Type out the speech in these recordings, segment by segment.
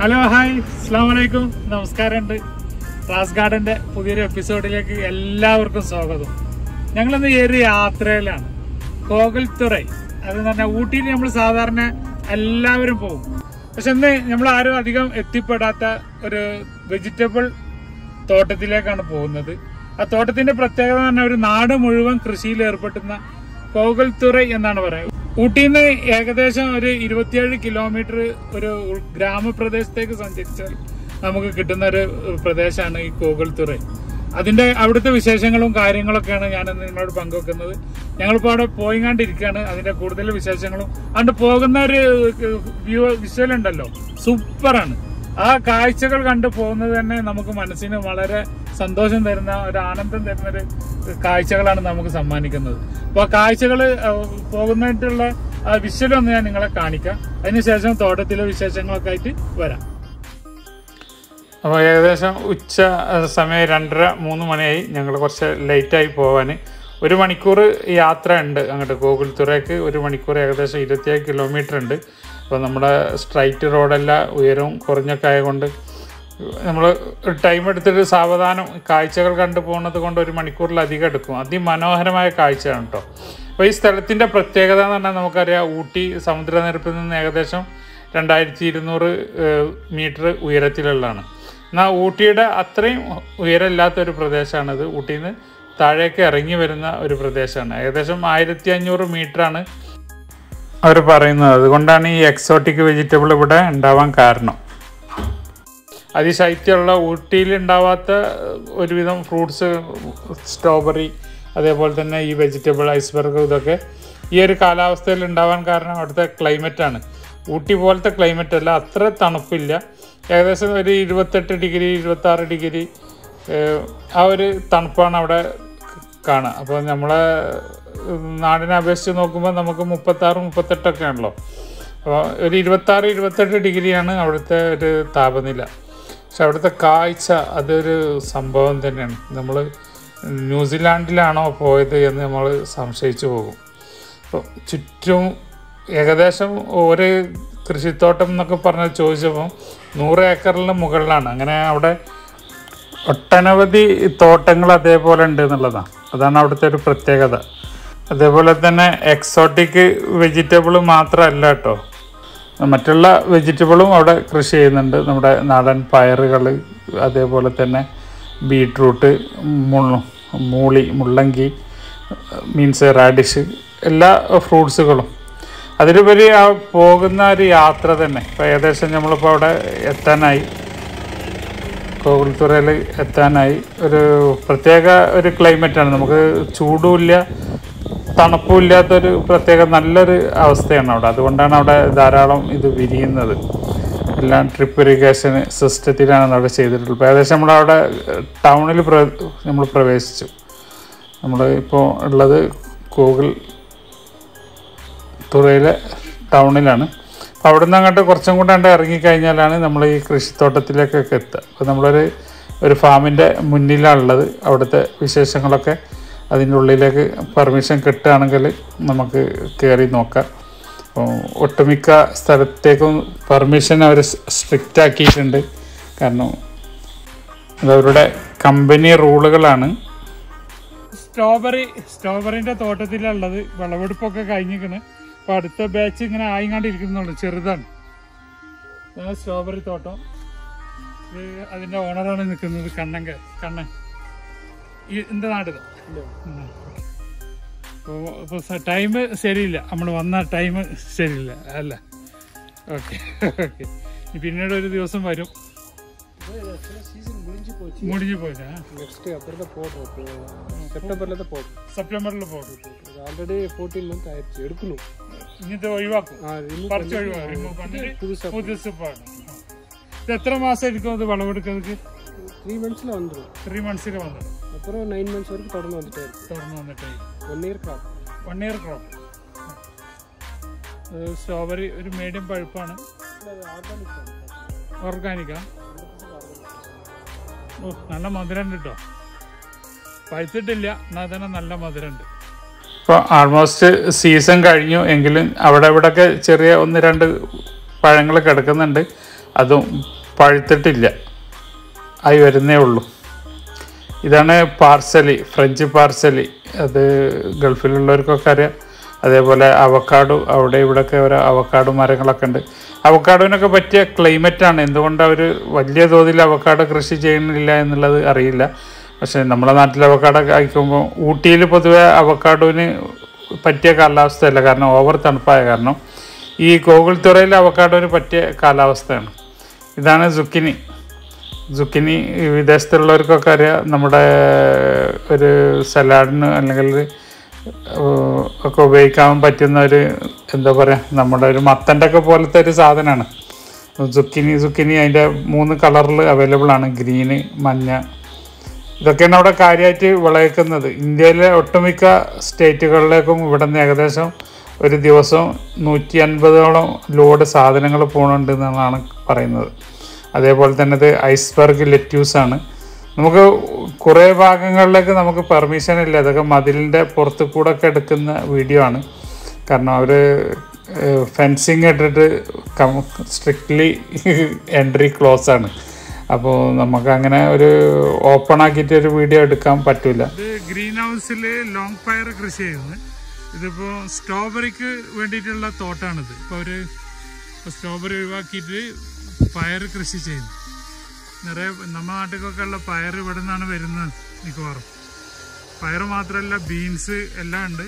hello hi അസ്സാം വലൈക്കും നമസ്കാരമുണ്ട് റാസ് ഗാർഡന്റെ പുതിയൊരു എപ്പിസോഡിലേക്ക് എല്ലാവർക്കും സ്വാഗതം ഞങ്ങളിന്ന് ഈ ഒരു യാത്രയിലാണ് കോകൽത്തുറൈ അതെന്ന് പറഞ്ഞാൽ ഊട്ടിയിൽ നമ്മൾ സാധാരണ എല്ലാവരും പോകും പക്ഷെ ഇന്ന് നമ്മൾ ആരും അധികം എത്തിപ്പെടാത്ത ഒരു വെജിറ്റബിൾ തോട്ടത്തിലേക്കാണ് പോകുന്നത് ആ തോട്ടത്തിന്റെ പ്രത്യേകത എന്ന് പറഞ്ഞാൽ ഒരു നാട് മുഴുവൻ കൃഷിയിൽ ഏർപ്പെട്ടുന്ന കോകൽത്തുറൈ എന്നാണ് പറയുന്നത് ഊട്ടിയിൽ നിന്ന് ഏകദേശം ഒരു ഇരുപത്തിയേഴ് കിലോമീറ്റർ ഒരു ഉൾ- ഗ്രാമപ്രദേശത്തേക്ക് സഞ്ചരിച്ചാൽ നമുക്ക് കിട്ടുന്ന ഒരു പ്രദേശമാണ് ഈ കോകൽത്തുറൈ അതിന്റെ അവിടുത്തെ വിശേഷങ്ങളും കാര്യങ്ങളൊക്കെയാണ് ഞാൻ ഇന്ന് നിങ്ങളോട് പങ്കുവെക്കുന്നത് ഞങ്ങളിപ്പോൾ അവിടെ പോയിങ്ങാണ്ടിരിക്കുകയാണ് അതിന്റെ കൂടുതൽ വിശേഷങ്ങളും അതുകൊണ്ട് പോകുന്ന ഒരു വ്യൂ വിഷ്വൽ ഉണ്ടല്ലോ സൂപ്പറാണ് ആ കാഴ്ചകൾ കണ്ടു പോകുന്നത് തന്നെ നമുക്ക് മനസ്സിന് വളരെ സന്തോഷം തരുന്ന ഒരു ആനന്ദം തരുന്ന ഒരു കാഴ്ചകളാണ് നമുക്ക് സമ്മാനിക്കുന്നത് അപ്പൊ ആ കാഴ്ചകൾ പോകുന്നതായിട്ടുള്ള ആ വിഷ്വലൊന്ന് ഞാൻ നിങ്ങളെ കാണിക്കാം അതിനുശേഷം തോട്ടത്തിലെ വിശേഷങ്ങളൊക്കെ ആയിട്ട് വരാം അപ്പോൾ ഏകദേശം ഉച്ച അഹ് സമയം രണ്ടര മൂന്ന് മണിയായി ഞങ്ങൾ കുറച്ച് ലേറ്റായി പോകാൻ ഒരു മണിക്കൂർ യാത്ര ഉണ്ട് അങ്ങോട്ട് ഗോകുൽത്തുറയ്ക്ക് ഒരു മണിക്കൂർ ഏകദേശം ഇരുപത്തിയേഴ് കിലോമീറ്റർ ഉണ്ട് അപ്പോൾ നമ്മുടെ സ്ട്രൈറ്റ് റോഡല്ല ഉയരവും കുറഞ്ഞൊക്കെ ആയതുകൊണ്ട് നമ്മൾ ടൈം എടുത്തിട്ട് സാവധാനം കാഴ്ചകൾ കണ്ടു പോകുന്നത് കൊണ്ട് ഒരു മണിക്കൂറിലധികം എടുക്കും അതിമനോഹരമായ കാഴ്ചയാണ് കേട്ടോ അപ്പോൾ ഈ സ്ഥലത്തിൻ്റെ പ്രത്യേകത എന്ന് പറഞ്ഞാൽ നമുക്കറിയാം ഊട്ടി സമുദ്രനിരപ്പിൽ നിന്ന് ഏകദേശം രണ്ടായിരത്തി ഇരുന്നൂറ് മീറ്റർ ഉയരത്തിലുള്ളതാണ് എന്നാൽ ഊട്ടിയുടെ അത്രയും ഉയരമില്ലാത്ത ഒരു പ്രദേശമാണിത് ഊട്ടിയിൽ നിന്ന് താഴേക്ക് ഇറങ്ങി വരുന്ന ഒരു പ്രദേശമാണ് ഏകദേശം ആയിരത്തി അഞ്ഞൂറ് മീറ്ററാണ് അവർ പറയുന്നത് അതുകൊണ്ടാണ് ഈ എക്സോട്ടിക് വെജിറ്റബിൾ ഇവിടെ ഉണ്ടാവാൻ കാരണം അതിശൈത്യമുള്ള ഊട്ടിയിൽ ഉണ്ടാവാത്ത ഒരുവിധം ഫ്രൂട്ട്സ് സ്ട്രോബെറി അതേപോലെ തന്നെ ഈ വെജിറ്റബിൾ ഐസ്ബർഗ് ഇതൊക്കെ ഈ ഒരു കാലാവസ്ഥയിൽ ഉണ്ടാവാൻ കാരണം അവിടുത്തെ ക്ലൈമറ്റാണ് ഊട്ടി പോലത്തെ ക്ലൈമറ്റ് അല്ല അത്ര തണുപ്പില്ല ഏകദേശം ഒരു ഇരുപത്തെട്ട് ഡിഗ്രി ഇരുപത്താറ് ഡിഗ്രി ഏഹ്, ആ ഒരു തണുപ്പാണ് അവിടെ കാണുക അപ്പോൾ നമ്മളെ നാടിനെ അപേക്ഷിച്ച് നോക്കുമ്പോൾ നമുക്ക് മുപ്പത്താറ് മുപ്പത്തെട്ടൊക്കെ ആണല്ലോ അപ്പോൾ ഒരു ഇരുപത്താറ് ഇരുപത്തെട്ട് ഡിഗ്രിയാണ് അവിടുത്തെ ഒരു താപനില പക്ഷെ അവിടുത്തെ കാഴ്ച അതൊരു സംഭവം തന്നെയാണ് നമ്മൾ ന്യൂസിലാൻഡിലാണോ പോയത് എന്ന് നമ്മൾ സംശയിച്ചു പോകും അപ്പോൾ ചുറ്റും ഏകദേശം ഒരു കൃഷിത്തോട്ടം എന്നൊക്കെ പറഞ്ഞ് ചോദിച്ചപ്പോൾ നൂറ് ഏക്കറിന് മുകളിലാണ് അങ്ങനെ അവിടെ ഒട്ടനവധി തോട്ടങ്ങൾ അതേപോലെ ഉണ്ട് എന്നുള്ളതാണ് അതാണ് അവിടുത്തെ ഒരു പ്രത്യേകത അതേപോലെ തന്നെ എക്സോട്ടിക് വെജിറ്റബിൾ മാത്രമല്ല കേട്ടോ മറ്റുള്ള വെജിറ്റബിളും അവിടെ കൃഷി ചെയ്യുന്നുണ്ട് നമ്മുടെ നാടൻ പയറുകൾ അതേപോലെ തന്നെ ബീട്രൂട്ട് മുള്ള മൂളി മുള്ളങ്കി മീൻസ് റാഡിഷ് എല്ലാ ഫ്രൂട്ട്സുകളും അതിലുപരി ആ പോകുന്ന ഒരു യാത്ര തന്നെ ഇപ്പോൾ ഏകദേശം നമ്മളിപ്പോൾ അവിടെ എത്താനായി കോകുൽത്തുറയിൽ എത്താനായി ഒരു പ്രത്യേക ഒരു ക്ലൈമറ്റാണ് നമുക്ക് ചൂടുമില്ല തണുപ്പും ഇല്ലാത്തൊരു പ്രത്യേക നല്ലൊരു അവസ്ഥയാണ് അവിടെ അതുകൊണ്ടാണ് അവിടെ ധാരാളം ഇത് വിരിയുന്നത് എല്ലാം ട്രിപ്പ് ഇറിഗേഷൻ സിസ്റ്റത്തിലാണ് അവിടെ ചെയ്തിട്ടുള്ളത് ഇപ്പോൾ ഏകദേശം നമ്മളവിടെ ടൗണിൽ പ്ര നമ്മൾ പ്രവേശിച്ചു നമ്മൾ ഇപ്പോൾ ഉള്ളത് ഗൂഗിൾ തുറയിലെ ടൗണിലാണ് അപ്പോൾ അവിടെ നിന്ന് അങ്ങോട്ട് കുറച്ചും കൂടെ അങ്ങോട്ട് ഇറങ്ങിക്കഴിഞ്ഞാലാണ് നമ്മൾ ഈ കൃഷിത്തോട്ടത്തിലേക്കൊക്കെ എത്തുക അപ്പോൾ നമ്മളൊരു ഒരു ഫാമിൻ്റെ മുന്നിലാണുള്ളത് അവിടുത്തെ വിശേഷങ്ങളൊക്കെ അതിൻ്റെ ഉള്ളിലേക്ക് പെർമിഷൻ കിട്ടുകയാണെങ്കിൽ നമുക്ക് കയറി നോക്കാം അപ്പോൾ ഒട്ടുമിക്ക സ്ഥലത്തേക്കും പെർമിഷൻ അവർ സ്ട്രിക്റ്റ് ആക്കിയിട്ടുണ്ട് കാരണം അതവരുടെ കമ്പനി റൂളുകളാണ് സ്ട്രോബെറി സ്ട്രോബെറിന്റെ തോട്ടത്തിലുള്ളത് വിളവെടുപ്പൊക്കെ കഴിഞ്ഞിരിക്കണ് അപ്പൊ അടുത്ത ബാച്ച് ഇങ്ങനെ ആയിങ്ങാണ്ടിരിക്കുന്നുള്ളൂ ചെറുതാണ് ഇതാണ് സ്ട്രോബെറി തോട്ടം ഇത് അതിന്റെ ഓണറാണ് നിൽക്കുന്നത് കണ്ണങ്ക കണ്ണൻ ഈ എന്റെ നാട് അപ്പോൾ ടൈം ശരിയില്ല നമ്മൾ വന്ന ടൈം ശരിയില്ല അല്ല ഓക്കെ ഓക്കെ പിന്നീട് ഒരു ദിവസം വരും சீசன் முடிஞ்சு போச்சு മുടിഞ്ഞു പോയില്ല நெக்ஸ்ட் அப்புறம் தான் போடுறோம் இப்போ செப்டம்பர்ல தான் போடுறோம் സെപ്റ്റംബറിൽ പോകും இது ஆல்ரெடி ஃபோர்டீன் மந்த் ஆயிடுச்சு எடுக்கணும் ഇങ്ങനത്തെ ഒഴിവാക്കും ஆ, remove പറിച്ച് பண்ணி, ഒഴിവാക്കും റിമൂവ് പണിട്ട് புதுசா പുതുസ് പാടും ഇത് എത്ര മാസം എടുക്കും അത് വിളവെടുക്കുന്നത് த்ரீ மந்த்ஸ்ல வந்துடும் ത്രീ മന്ത്സിൽ വന്നു அப்புறம் நைன் மந்த்ஸ் வரைக்கும் தொடர்ந்து வந்துட்டே இருக்கு തുറന്നു വന്നിട്ട് one year crop one year crop strawberry ഒരു മീഡിയം പഴുപ്പാണ് ஆர்கானிக் ഓർഗാനിക്കാ ഓ നല്ല മധുരം കേട്ടോ പഴുത്തിട്ടില്ല എന്നാൽ തന്നെ നല്ല മധുരമുണ്ട് ഇപ്പോൾ ആൾമോസ്റ്റ് സീസൺ കഴിഞ്ഞു എങ്കിലും അവിടെ ഇവിടെയൊക്കെ ചെറിയ ഒന്ന് രണ്ട് പഴങ്ങൾ കിടക്കുന്നുണ്ട് അതും പഴുത്തിട്ടില്ല ആയി വരുന്നേ ഉള്ളൂ ഇതാണ് പാർസലി ഫ്രഞ്ച് പാർസലി അത് ഗൾഫിലുള്ളവർക്കൊക്കെ അറിയാം അതേപോലെ അവക്കാഡു അവിടെ ഇവിടെയൊക്കെ ഓരോ അവക്കാഡു മരങ്ങളൊക്കെ ഉണ്ട് അവക്കാഡുവിനൊക്കെ പറ്റിയ ക്ലൈമറ്റാണ് എന്തുകൊണ്ട് അവർ വലിയ തോതിൽ അവക്കാഡോ കൃഷി ചെയ്യുന്നില്ല എന്നുള്ളത് അറിയില്ല പക്ഷേ നമ്മുടെ നാട്ടിൽ അവക്കാഡോ കഴിക്കുമ്പോൾ ഊട്ടിയിൽ പൊതുവെ അവക്കാഡുവിന് പറ്റിയ കാലാവസ്ഥയല്ല കാരണം ഓവർ തണുപ്പായ കാരണം ഈ കോകിൾത്തുറയിൽ അവക്കാഡോന് പറ്റിയ കാലാവസ്ഥയാണ് ഇതാണ് സുക്കിനി സുക്കിനി വിദേശത്തുള്ളവർക്കൊക്കെ അറിയാം നമ്മുടെ ഒരു സലാഡിന് അല്ലെങ്കിൽ ഒരു, ഏഹ്, ഒക്കെ ഉപയോഗിക്കാൻ പറ്റുന്ന ഒരു എന്താ പറയുക നമ്മുടെ ഒരു മത്തൻ്റെ ഒക്കെ പോലത്തെ ഒരു സാധനമാണ് സുക്കിനി സുക്കിനി അതിൻ്റെ മൂന്ന് കളറിൽ അവൈലബിൾ ആണ് ഗ്രീന് മഞ്ഞ ഇതൊക്കെയാണ് അവിടെ കാര്യമായിട്ട് വിളയിക്കുന്നത് ഇന്ത്യയിലെ ഒട്ടുമിക്ക സ്റ്റേറ്റുകളിലേക്കും ഇവിടെ നിന്ന് ഏകദേശം ഒരു ദിവസം നൂറ്റി അൻപതോളം ലോഡ് സാധനങ്ങൾ പോകുന്നുണ്ട് എന്നാണ് പറയുന്നത് അതേപോലെ തന്നെ ഇത് ഐസ്ബർഗ് ലെറ്റ്യൂസ് ആണ് നമുക്ക് കുറേ ഭാഗങ്ങളിലേക്ക് നമുക്ക് പെർമിഷൻ ഇല്ല അതൊക്കെ മതിലിൻ്റെ പുറത്ത് കൂടെ ഒക്കെ എടുക്കുന്ന വീഡിയോ ആണ് കാരണം അവർ ഫെൻസിങ് ഇട്ടിട്ട് സ്ട്രിക്ട്ലി എൻട്രി ക്ലോസ് ആണ് അപ്പോൾ നമുക്ക് അങ്ങനെ ഒരു ഓപ്പൺ ആക്കിയിട്ട് ഒരു വീഡിയോ എടുക്കാൻ പറ്റില്ല ഇത് ഗ്രീൻ ഹൗസിൽ ലോങ് പയർ കൃഷി ചെയ്യുന്നത് ഇതിപ്പോൾ സ്ട്രോബെറിക്ക് വേണ്ടിയിട്ടുള്ള തോട്ടാണിത് ഇപ്പോൾ ഒരു സ്ട്രോബെറി ഒഴിവാക്കിയിട്ട് പയർ കൃഷി ചെയ്യുന്നു നിറയെ നമ്മുടെ നാട്ടിലൊക്കെ ഉള്ള പയർ ഇവിടെ നിന്നാണ് വരുന്നത് മിക്കവാറും പയർ മാത്രമല്ല ബീൻസ് എല്ലാം ഉണ്ട്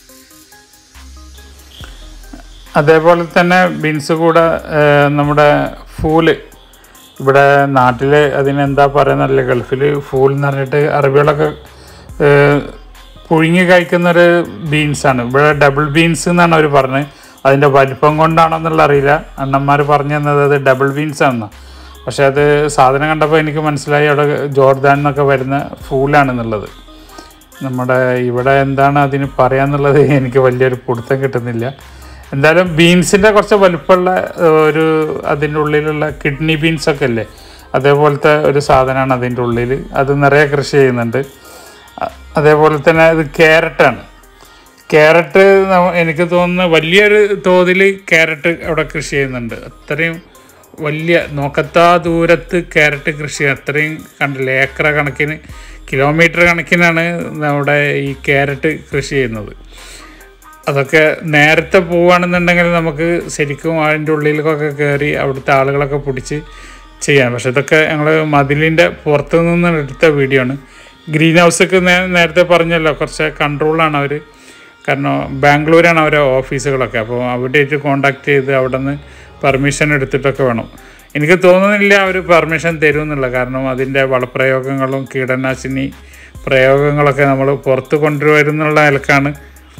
അതേപോലെ തന്നെ ബീൻസ് കൂടെ ഏഹ്, നമ്മുടെ ഫൂല് ഇവിടെ നാട്ടിൽ അതിനെന്താ പറയുന്നല്ലേ ഗൾഫിൽ ഫൂൽ എന്ന് പറഞ്ഞിട്ട് അറബികളൊക്കെ ഏഹ്, പുഴുങ്ങി കഴിക്കുന്നൊരു ബീൻസാണ് ഇവിടെ ഡബിൾ ബീൻസ് എന്നാണ് അവർ പറഞ്ഞത് അതിൻ്റെ വലിപ്പം കൊണ്ടാണെന്നുള്ള അറിയില്ല അണ്ണന്മാർ പറഞ്ഞു തന്നത് അത് ഡബിൾ ബീൻസ് ആണെന്നാണ് പക്ഷേ അത് സാധനം കണ്ടപ്പോൾ എനിക്ക് മനസ്സിലായി അവിടെ ജോർദാൻ എന്നൊക്കെ വരുന്ന ഫൂലാണെന്നുള്ളത് നമ്മുടെ ഇവിടെ എന്താണ് അതിന് പറയാന്നുള്ളത് എനിക്ക് വലിയൊരു പിടുത്തം കിട്ടുന്നില്ല എന്തായാലും ബീൻസിൻ്റെ കുറച്ച് വലുപ്പമുള്ള ഏഹ്, ഒരു അതിൻ്റെ ഉള്ളിലുള്ള കിഡ്നി ബീൻസ് ഒക്കെ അല്ലേ അതേപോലത്തെ ഒരു സാധനമാണ് അതിൻ്റെ ഉള്ളിൽ അത് നിറയെ കൃഷി ചെയ്യുന്നുണ്ട് അ- അതേപോലെ തന്നെ ഇത് ക്യാരറ്റാണ് ക്യാരറ്റ് നമ്മ- എനിക്ക് തോന്നുന്നു വലിയൊരു തോതിൽ ക്യാരറ്റ് അവിടെ കൃഷി ചെയ്യുന്നുണ്ട് അത്രയും വലിയ നോക്കത്താ ദൂരത്ത് ക്യാരറ്റ് കൃഷി അത്രയും കണ്ടില്ല ഏക്കറ കണക്കിന് കിലോമീറ്റർ കണക്കിനാണ് നമ്മുടെ ഈ ക്യാരറ്റ് കൃഷി ചെയ്യുന്നത് അതൊക്കെ നേരത്തെ പോവുകയാണെന്നുണ്ടെങ്കിൽ നമുക്ക് ശരിക്കും അതിൻ്റെ ഉള്ളിലേക്കൊക്കെ കയറി അവിടുത്തെ ആളുകളൊക്കെ പിടിച്ച് ചെയ്യാം പക്ഷെ ഇതൊക്കെ ഞങ്ങൾ മതിലിൻ്റെ പുറത്തു നിന്ന് എടുത്ത വീഡിയോ ആണ് ഗ്രീൻ ഹൗസൊക്കെ നേ നേരത്തെ പറഞ്ഞല്ലോ കുറച്ച് കൺട്രോളാണ് അവർ കാരണം ബാംഗ്ലൂരാണ് അവരെ ഓഫീസുകളൊക്കെ അപ്പോൾ അവിടെയായിട്ട് കോണ്ടാക്ട് ചെയ്ത് അവിടെ നിന്ന് പെർമിഷൻ എടുത്തിട്ടൊക്കെ വേണം എനിക്ക് തോന്നുന്നില്ല അവർ പെർമിഷൻ തരും എന്നുള്ള കാരണം അതിൻ്റെ വളപ്രയോഗങ്ങളും കീടനാശിനി പ്രയോഗങ്ങളൊക്കെ നമ്മൾ പുറത്ത് കൊണ്ടുവരുന്നുള്ള നിലക്കാണ്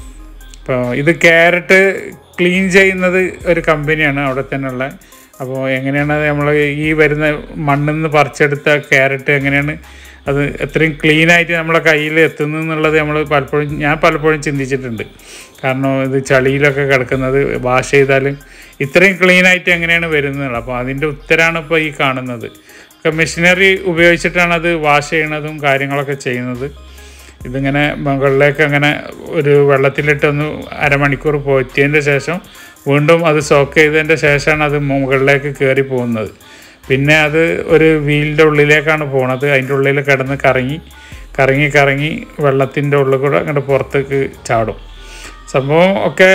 അപ്പോൾ ഇത് ക്യാരറ്റ് ക്ലീൻ ചെയ്യുന്നത് ഒരു കമ്പനിയാണ് അവിടെ തന്നെയുള്ള അപ്പോൾ എങ്ങനെയാണ് നമ്മൾ ഈ വരുന്ന മണ്ണിൽ നിന്ന് പറിച്ചെടുത്ത ക്യാരറ്റ് എങ്ങനെയാണ് അത് എത്രയും ക്ലീൻ ആയിട്ട് നമ്മളെ കയ്യിൽ എത്തുന്നു എന്നുള്ളത് നമ്മൾ പലപ്പോഴും ഞാൻ പലപ്പോഴും ചിന്തിച്ചിട്ടുണ്ട് കാരണം ഇത് ചളിയിലൊക്കെ കിടക്കുന്നത് വാഷ് ചെയ്താൽ ഇത്രയും ക്ലീൻ ആയിട്ട് എങ്ങനെയാണ് വരുന്നത് അപ്പോൾ അതിൻ്റെ ഉത്തരമാണ് ഇപ്പോൾ ഈ കാണുന്നത് ഒക്കെ മെഷീനറി ഉപയോഗിച്ചിട്ടാണ് അത് വാഷ് ചെയ്യണതും കാര്യങ്ങളൊക്കെ ചെയ്യുന്നത് ഇതിങ്ങനെ മുകളിലേക്ക് അങ്ങനെ ഒരു വെള്ളത്തിലിട്ടൊന്ന് അരമണിക്കൂർ പോറ്റിയതിൻ്റെ ശേഷം വീണ്ടും അത് സോക്ക് ചെയ്തതിൻ്റെ ശേഷമാണ് അത് മുകളിലേക്ക് കയറി പോകുന്നത് പിന്നെ അത് ഒരു വീലിൻ്റെ ഉള്ളിലേക്കാണ് പോണത് അതിൻ്റെ ഉള്ളിൽ കിടന്ന് കറങ്ങി കറങ്ങി കറങ്ങി വെള്ളത്തിൻ്റെ ഉള്ളിൽ കൂടെ അങ്ങോട്ട് പുറത്തേക്ക് ചാടും സംഭവം ഒക്കെ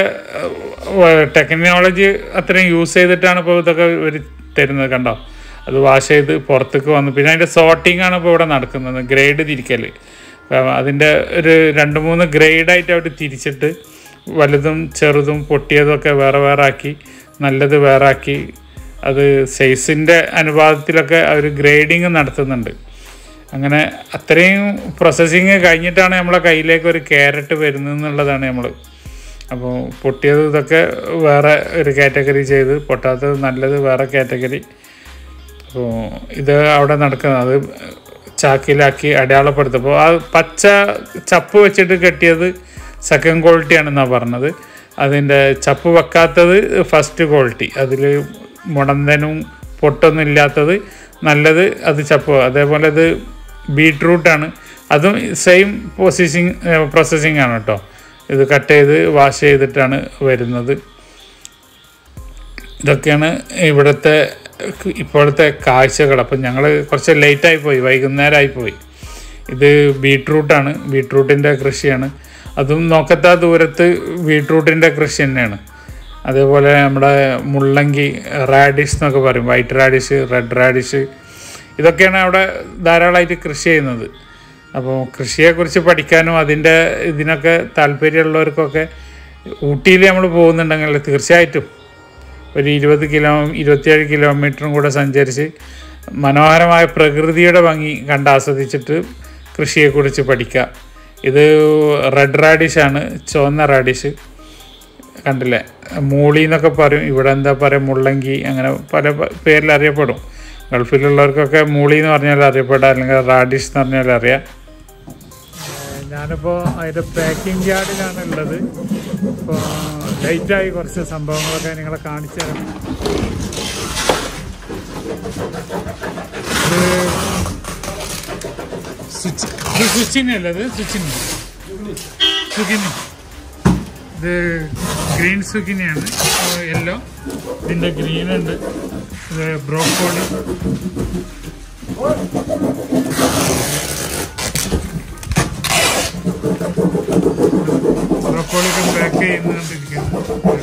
ടെക്നോളജി അത്രയും യൂസ് ചെയ്തിട്ടാണ് ഇപ്പോൾ ഇതൊക്കെ ഒരു തരുന്നത് കണ്ടോ അത് വാഷ് ചെയ്ത് പുറത്തേക്ക് വന്നു പിന്നെ അതിൻ്റെ സോർട്ടിംഗ് ആണ് ഇപ്പോൾ ഇവിടെ നടക്കുന്നത് ഗ്രേഡ് തിരിക്കൽ അതിൻ്റെ ഒരു രണ്ട് മൂന്ന് ഗ്രേഡായിട്ട് അവർ തിരിച്ചിട്ട് വലുതും ചെറുതും പൊട്ടിയതും ഒക്കെ വേറെ വേറെ ആക്കി നല്ലത് വേറെ ആക്കി അത് സൈസിൻ്റെ അനുപാതത്തിലൊക്കെ അവർ ഗ്രേഡിങ് നടത്തുന്നുണ്ട് അങ്ങനെ അത്രയും പ്രോസസ്സിങ് കഴിഞ്ഞിട്ടാണ് നമ്മളെ കയ്യിലേക്ക് ഒരു ക്യാരറ്റ് വരുന്നത് എന്നുള്ളതാണ് നമ്മൾ അപ്പോൾ പൊട്ടിയത് ഇതൊക്കെ വേറെ ഒരു കാറ്റഗറി ചെയ്ത് പൊട്ടാത്തത് നല്ലത് വേറെ കാറ്റഗറി അപ്പോൾ ഇത് അവിടെ നടക്കുന്നത് അത് ചാക്കിലാക്കി അടയാളപ്പെടുത്തും അപ്പോൾ ആ പച്ച ചപ്പ് വെച്ചിട്ട് കെട്ടിയത് സെക്കൻഡ് ക്വാളിറ്റി ആണെന്നാണ് പറഞ്ഞത് അതിൻ്റെ ചപ്പ് വെക്കാത്തത് ഫസ്റ്റ് ക്വാളിറ്റി അതിൽ മുടന്തനും പൊട്ടൊന്നും ഇല്ലാത്തത് നല്ലത് അത് ചപ്പ് അതേപോലെ ഇത് ബീട്രൂട്ടാണ് അതും സെയിം പ്രോസസ്സിങ് പ്രോസസ്സിങ് ആണ് കേട്ടോ ഇത് കട്ട് ചെയ്ത് വാഷ് ചെയ്തിട്ടാണ് വരുന്നത് ഇതൊക്കെയാണ് ഇവിടുത്തെ ഇപ്പോഴത്തെ കാഴ്ചകൾ അപ്പം ഞങ്ങൾ കുറച്ച് ലേറ്റായി പോയി വൈകുന്നേരമായി പോയി ഇത് ബീട്രൂട്ടാണ് ബീട്രൂട്ടിൻ്റെ കൃഷിയാണ് അതും നോക്കത്താ ദൂരത്ത് ബീട്രൂട്ടിൻ്റെ കൃഷി തന്നെയാണ് അതേപോലെ നമ്മുടെ മുള്ളങ്കി റാഡിഷ് എന്നൊക്കെ പറയും വൈറ്റ് റാഡിഷ് റെഡ് റാഡിഷ് ഇതൊക്കെയാണ് അവിടെ ധാരാളമായിട്ട് കൃഷി ചെയ്യുന്നത് അപ്പോൾ കൃഷിയെക്കുറിച്ച് പഠിക്കാനും അതിൻ്റെ ഇതിനൊക്കെ താല്പര്യമുള്ളവർക്കൊക്കെ ഊട്ടിയിൽ നമ്മൾ പോകുന്നുണ്ടെങ്കിൽ തീർച്ചയായിട്ടും ഒരു ഇരുപത് കിലോ ഇരുപത്തിയേഴ് കിലോമീറ്ററും കൂടെ സഞ്ചരിച്ച് മനോഹരമായ പ്രകൃതിയുടെ ഭംഗി കണ്ട് ആസ്വദിച്ചിട്ട് കൃഷിയെക്കുറിച്ച് പഠിക്കുക ഇത് റെഡ് റാഡിഷാണ് ചുവന്ന റാഡിഷ് കണ്ടില്ലേ മൂളി എന്നൊക്കെ പറയും ഇവിടെ എന്താ പറയുക മുള്ളങ്കി അങ്ങനെ പല പ- പേരിൽ അറിയപ്പെടും ഗൾഫിലുള്ളവർക്കൊക്കെ മൂളി എന്ന് പറഞ്ഞാൽ അറിയപ്പെടാം അല്ലെങ്കിൽ റാഡിഷ് എന്ന് പറഞ്ഞാൽ അറിയാം ഞാനിപ്പോൾ അതിൻ്റെ പാക്കിംഗ് യാർഡിലാണ് ഉള്ളത് ഇപ്പോൾ ലൈറ്റായി കുറച്ച് സംഭവങ്ങളൊക്കെ നിങ്ങളെ കാണിച്ചു തരാം ഇത് സ്വിച്ച് ഇത് സ്വിച്ചിന് അല്ല ഇത് സ്വിച്ചിന് സുഖിനി ഇത് ഗ്രീൻ സുഖിനിയാണ് യെല്ലോ ഇതിൻ്റെ ഗ്രീൻ ഉണ്ട് ഇത് ബ്രോക്കോളി ബ്രോക്കോളിയൊക്കെ പാക്ക് ചെയ്യുന്നുകൊണ്ടിരിക്കുന്നു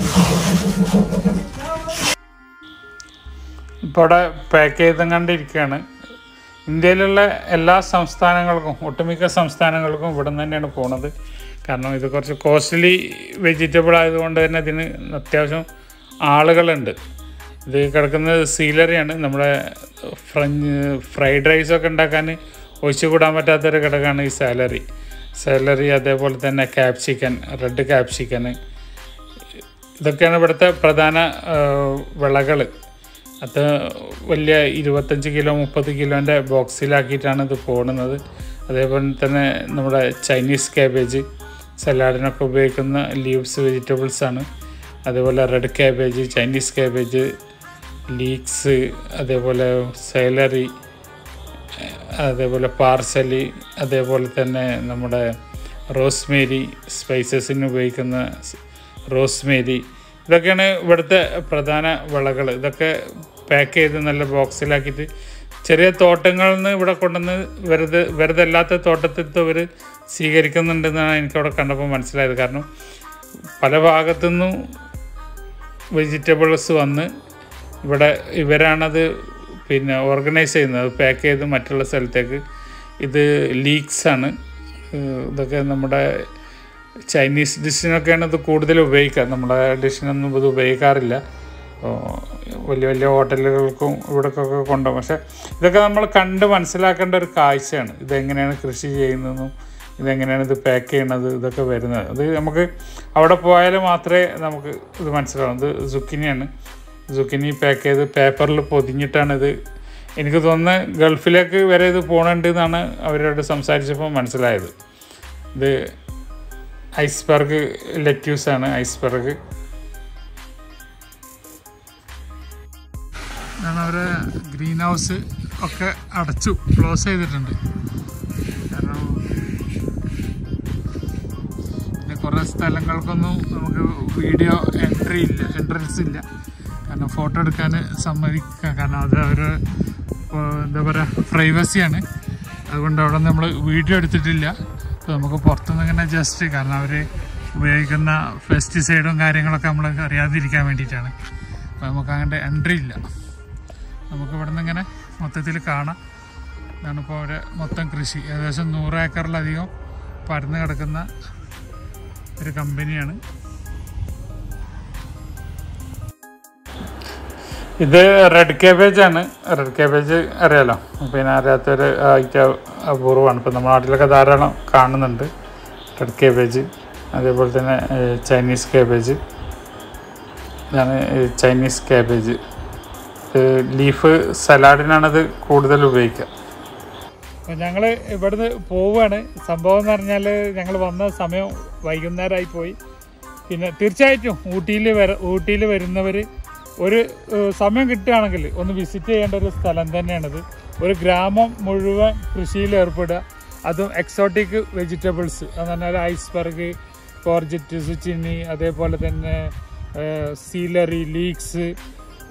ഇപ്പോൾ അവിടെ പാക്ക് ചെയ്തും കണ്ടിരിക്കുകയാണ് ഇന്ത്യയിലുള്ള എല്ലാ സംസ്ഥാനങ്ങൾക്കും ഒട്ടുമിക്ക സംസ്ഥാനങ്ങൾക്കും ഇവിടെ നിന്ന് തന്നെയാണ് പോണത് കാരണം ഇത് കുറച്ച് കോസ്റ്റ്ലി വെജിറ്റബിൾ ആയതുകൊണ്ട് തന്നെ ഇതിന് അത്യാവശ്യം ആളുകളുണ്ട് ഇത് കിടക്കുന്നത് സീലറിയാണ് നമ്മുടെ ഫ്രഞ്ച് ഫ്രൈഡ് റൈസൊക്കെ ഉണ്ടാക്കാൻ ഒഴിച്ചുകൂടാൻ പറ്റാത്തൊരു ഘടകമാണ് ഈ സാലറി സാലറി അതേപോലെ തന്നെ ക്യാപ്സിക്കൻ റെഡ് ക്യാപ്സിക്കന് ഇതൊക്കെയാണ് ഇവിടുത്തെ പ്രധാന വിളകൾ അത് വലിയ ഇരുപത്തഞ്ച് കിലോ മുപ്പത് കിലോൻ്റെ ബോക്സിലാക്കിയിട്ടാണ് ഇത് പോകുന്നത് അതേപോലെ തന്നെ നമ്മുടെ ചൈനീസ് കാബേജ് സലാഡിനൊക്കെ ഉപയോഗിക്കുന്ന ലീവ്സ് വെജിറ്റബിൾസ് ആണ് അതേപോലെ red cabbage Chinese cabbage leeks അതേപോലെ സൈലറി അതേപോലെ പാർസലി അതേപോലെ തന്നെ നമ്മുടെ റോസ്മേരി സ്പൈസസിന് ഉപയോഗിക്കുന്ന റോസ്മേരി ഇതൊക്കെയാണ് ഇവിടുത്തെ പ്രധാന വിളകൾ ഇതൊക്കെ പാക്ക് ചെയ്ത് നല്ല ബോക്സിലാക്കിയിട്ട് ചെറിയ തോട്ടങ്ങളിൽ നിന്ന് ഇവിടെ കൊണ്ടുവന്ന് വെറുതെ വെറുതെ അല്ലാത്ത തോട്ടത്തിൽ ഇവർ സ്വീകരിക്കുന്നുണ്ടെന്നാണ് എനിക്കവിടെ കണ്ടപ്പോൾ മനസ്സിലായത് കാരണം പല ഭാഗത്തുനിന്നും വെജിറ്റബിൾസ് വന്ന് ഇവിടെ ഇവരാണത് പിന്നെ ഓർഗനൈസ് ചെയ്യുന്നത് പാക്ക് ചെയ്ത് മറ്റുള്ള സ്ഥലത്തേക്ക് ഇത് ലീക്സ് ആണ് ഏഹ് ഇതൊക്കെ നമ്മുടെ ചൈനീസ് ഡിഷിനൊക്കെയാണ് ഇത് കൂടുതൽ ഉപയോഗിക്കുക നമ്മുടെ ഡിഷിനൊന്നും ഇത് ഉപയോഗിക്കാറില്ല അപ്പോൾ വലിയ വലിയ ഹോട്ടലുകൾക്കും ഇവിടേക്കൊക്കെ കൊണ്ടുപോകും പക്ഷേ ഇതൊക്കെ നമ്മൾ കണ്ട് മനസ്സിലാക്കേണ്ട ഒരു കാഴ്ചയാണ് ഇതെങ്ങനെയാണ് കൃഷി ചെയ്യുന്നതെന്നും ഇതെങ്ങനെയാണ് ഇത് പാക്ക് ചെയ്യണത് ഇതൊക്കെ വരുന്നത് അത് നമുക്ക് അവിടെ പോയാൽ മാത്രമേ നമുക്ക് ഇത് മനസ്സിലാവും ഇത് സുക്കിനിയാണ് സുക്കിനി പാക്ക് ചെയ്ത് പേപ്പറിൽ പൊതിഞ്ഞിട്ടാണ് ഇത് എനിക്ക് തോന്നുന്നത് ഗൾഫിലേക്ക് വരെ ഇത് പോകണുണ്ട് എന്നാണ് അവരോട് സംസാരിച്ചപ്പോൾ മനസ്സിലായത് ഇത് ഐസ്ബർഗ് ലെറ്റ്യൂസ് ആണ് ഐസ്ബർഗ് ഇതാണ് അവരെ ഗ്രീൻ ഹൗസ് ഒക്കെ അടച്ചു ക്ലോസ് ചെയ്തിട്ടുണ്ട് കാരണം പിന്നെ കുറേ സ്ഥലങ്ങൾക്കൊന്നും നമുക്ക് വീഡിയോ എൻട്രി ഇല്ല എൻട്രൻസ് ഇല്ല കാരണം ഫോട്ടോ എടുക്കാൻ സമ്മതിക്കുക കാരണം അത് അവർ എന്താ പറയുക പ്രൈവസിയാണ് അതുകൊണ്ട് അവിടെ നമ്മൾ വീഡിയോ എടുത്തിട്ടില്ല അപ്പോൾ നമുക്ക് പുറത്തുനിന്ന് ഇങ്ങനെ ജസ്റ്റ് കാരണം അവർ ഉപയോഗിക്കുന്ന പെസ്റ്റിസൈഡും കാര്യങ്ങളൊക്കെ നമ്മൾ അറിയാതിരിക്കാൻ വേണ്ടിയിട്ടാണ് അപ്പോൾ നമുക്ക് അങ്ങോട്ട് എൻട്രി ഇല്ല നമുക്ക് ഇവിടെ നിന്ന് ഇങ്ങനെ മൊത്തത്തിൽ കാണാം ഇതാണ് ഇപ്പോൾ അവിടെ മൊത്തം കൃഷി ഏകദേശം നൂറ് ഏക്കറിലധികം പരന്ന് കിടക്കുന്ന ഒരു കമ്പനിയാണ് ഇത് റെഡ് കാബേജ് ആണ് റെഡ് കാബേജ് അറിയാലോ പിന്നെ അറിയാത്തൊരു ഐറ്റം അപൂർവമാണ് ഇപ്പം നമ്മുടെ നാട്ടിലൊക്കെ ധാരാളം കാണുന്നുണ്ട് റെഡ് കാബേജ് അതേപോലെ തന്നെ ഏഹ്, ചൈനീസ് കാബേജ് ഇതാണ് ഏഹ്, ചൈനീസ് കാബേജ് ഏഹ്, ലീഫ് സലാഡിനാണത് കൂടുതൽ ഉപയോഗിക്കുക ഞങ്ങൾ ഇവിടുന്ന് പോവുകയാണ് സംഭവം എന്ന് പറഞ്ഞാൽ ഞങ്ങൾ വന്ന സമയം വൈകുന്നേരമായി പോയി പിന്നെ തീർച്ചയായിട്ടും ഊട്ടിയിൽ വര ഊട്ടിയിൽ വരുന്നവർ ഒരു ഏഹ്, സമയം കിട്ടുകയാണെങ്കിൽ ഒന്ന് വിസിറ്റ് ചെയ്യേണ്ട ഒരു സ്ഥലം തന്നെയാണിത് ഒരു ഗ്രാമം മുഴുവൻ കൃഷിയിൽ ഏർപ്പെടുക അതും എക്സോട്ടിക് വെജിറ്റബിൾസ് എന്ന് പറഞ്ഞാൽ ഐസ്ബർഗ് കോർജറ്റ് സുച്ചിനി അതേപോലെ തന്നെ സീലറി ലീക്സ്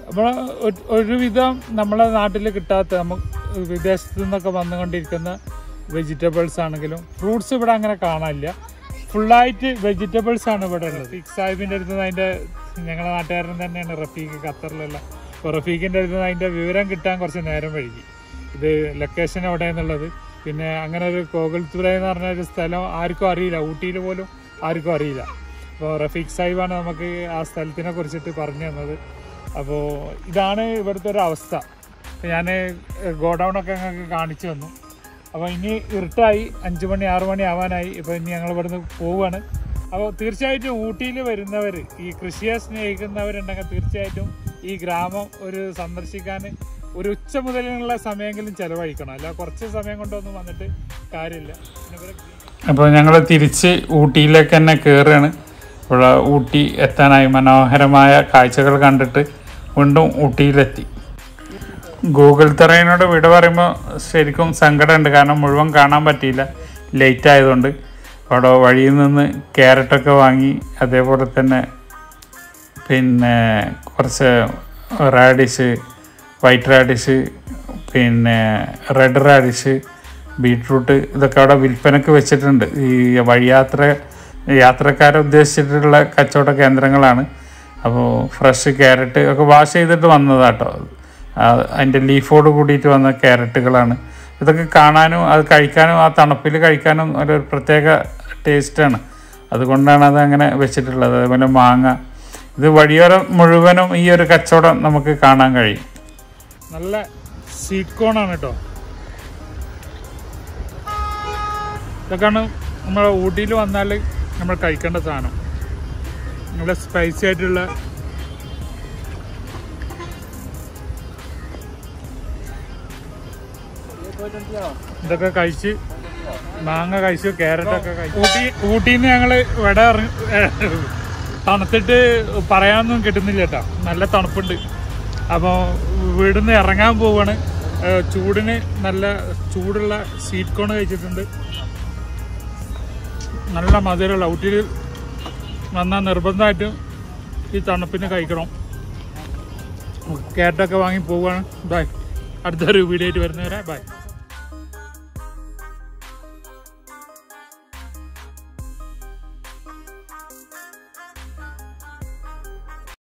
അപ്പോൾ ഒരുവിധം നമ്മളെ നാട്ടിൽ കിട്ടാത്ത നമുക്ക് വിദേശത്തു നിന്നൊക്കെ വന്നുകൊണ്ടിരിക്കുന്ന വെജിറ്റബിൾസ് ആണെങ്കിലും ഫ്രൂട്ട്സ് ഇവിടെ അങ്ങനെ കാണാനില്ല ഫുള്ളായിട്ട് വെജിറ്റബിൾസ് ആണ് ഇവിടെ ഉള്ളത് റഫീഖ് സാഹിബിൻ്റെ അടുത്ത് നിന്ന് അതിൻ്റെ ഞങ്ങളുടെ നാട്ടുകാരൻ തന്നെയാണ് റഫീഖ് ഖത്തറിലുള്ള അപ്പോൾ റഫീഖിൻ്റെ അടുത്ത് നിന്ന് അതിൻ്റെ വിവരം കിട്ടാൻ കുറച്ച് നേരം വൈകി ഇത് ലൊക്കേഷൻ എവിടെയെന്നുള്ളത് പിന്നെ അങ്ങനെ ഒരു കോകൽത്തുറ എന്ന് പറഞ്ഞ ഒരു സ്ഥലം ആർക്കും അറിയില്ല ഊട്ടിയിൽ പോലും ആർക്കും അറിയില്ല അപ്പോൾ റഫീഖ് സാഹിബാണ് നമുക്ക് ആ സ്ഥലത്തിനെ കുറിച്ചിട്ട് പറഞ്ഞു തന്നത് അപ്പോൾ ഇതാണ് ഇവിടുത്തെ ഒരു അവസ്ഥ ഞാൻ ഗോഡൗണൊക്കെ ഞങ്ങൾക്ക് കാണിച്ചു തന്നു അപ്പോൾ ഇനി ഇരുട്ടായി അഞ്ച് മണി ആറ് മണി ആവാനായി ഇപ്പോൾ ഇനി ഞങ്ങൾ ഇവിടുന്ന് പോവുകയാണ് അപ്പോൾ തീർച്ചയായിട്ടും ഊട്ടിയിൽ വരുന്നവർ ഈ കൃഷിയെ സ്നേഹിക്കുന്നവരുണ്ടെങ്കിൽ തീർച്ചയായിട്ടും ഈ ഗ്രാമം ഒരു സന്ദർശിക്കാൻ ഒരു ഉച്ച മുതലുള്ള സമയമെങ്കിലും ചിലവഴിക്കണം അല്ല കുറച്ച് സമയം കൊണ്ടൊന്നും വന്നിട്ട് കാര്യമില്ല അപ്പോൾ ഞങ്ങൾ തിരിച്ച് ഊട്ടിയിലേക്ക് തന്നെ കയറുകയാണ് ഇപ്പോൾ ഊട്ടി എത്താനായി മനോഹരമായ കാഴ്ചകൾ കണ്ടിട്ട് വീണ്ടും ഊട്ടിയിലെത്തി ഗൂഗിൾ തെറയിനോട് വിട പറയുമ്പോൾ ശരിക്കും സങ്കടമുണ്ട് കാരണം മുഴുവൻ കാണാൻ പറ്റിയില്ല ലേറ്റ് ആയതുകൊണ്ട് അവിടെ വഴിയിൽ നിന്ന് ക്യാരറ്റൊക്കെ വാങ്ങി അതേപോലെ തന്നെ പിന്നെ കുറച്ച് റാഡിഷ് വൈറ്റ് റാഡിഷ് പിന്നെ റെഡ് റാഡിഷ് ബീട്രൂട്ട് ഇതൊക്കെ അവിടെ വിൽപ്പനക്ക് വെച്ചിട്ടുണ്ട് ഈ വഴിയാത്ര യാത്രക്കാരെ ഉദ്ദേശിച്ചിട്ടുള്ള കച്ചവട കേന്ദ്രങ്ങളാണ് അപ്പോൾ ഫ്രഷ് ക്യാരറ്റ് ഒക്കെ വാഷ് ചെയ്തിട്ട് വന്നതാട്ടോ അതിൻ്റെ ലീഫോട് കൂടിയിട്ട് വന്ന ക്യാരറ്റുകളാണ് ഇതൊക്കെ കാണാനും അത് കഴിക്കാനും ആ തണുപ്പിൽ കഴിക്കാനും ഒരു പ്രത്യേക ടേസ്റ്റാണ് അതുകൊണ്ടാണ് അത് അങ്ങനെ വെച്ചിട്ടുള്ളത് അതേപോലെ മാങ്ങ ഇത് വഴിയോരം മുഴുവനും ഈ ഒരു കച്ചവടം നമുക്ക് കാണാൻ കഴിയും നല്ല സ്വീറ്റ് കോണാണ് കേട്ടോ ഇതൊക്കെയാണ് നമ്മൾ ഊട്ടിയിൽ വന്നാൽ നമ്മൾ കഴിക്കേണ്ട സാധനം നല്ല സ്പൈസി ആയിട്ടുള്ള ഇതൊക്കെ കഴിച്ച് മാങ്ങ കഴിച്ചു ക്യാരറ്റ് ഒക്കെ കഴിച്ചു ഊട്ടി ഊട്ടിയിൽ നിന്ന് ഞങ്ങൾ ഇവിടെ ഇറങ്ങി തണുത്തിട്ട് പറയാനൊന്നും കിട്ടുന്നില്ല കേട്ടോ നല്ല തണുപ്പുണ്ട് അപ്പോൾ വീടിന്ന് ഇറങ്ങാൻ പോവാണ് ഏഹ് ചൂടിന് നല്ല ചൂടുള്ള സ്വീറ്റ് കോൺ കഴിച്ചിട്ടുണ്ട് നല്ല മധുരമുള്ള ഊട്ടിയിൽ വന്നാൽ നിർബന്ധമായിട്ടും ഈ തണുപ്പിന് കഴിക്കണം കേട്ടൊക്കെ വാങ്ങി പോവുകയാണ് ബൈ അടുത്തൊരു വീഡിയോ ആയിട്ട് വരുന്നവരെ ബൈ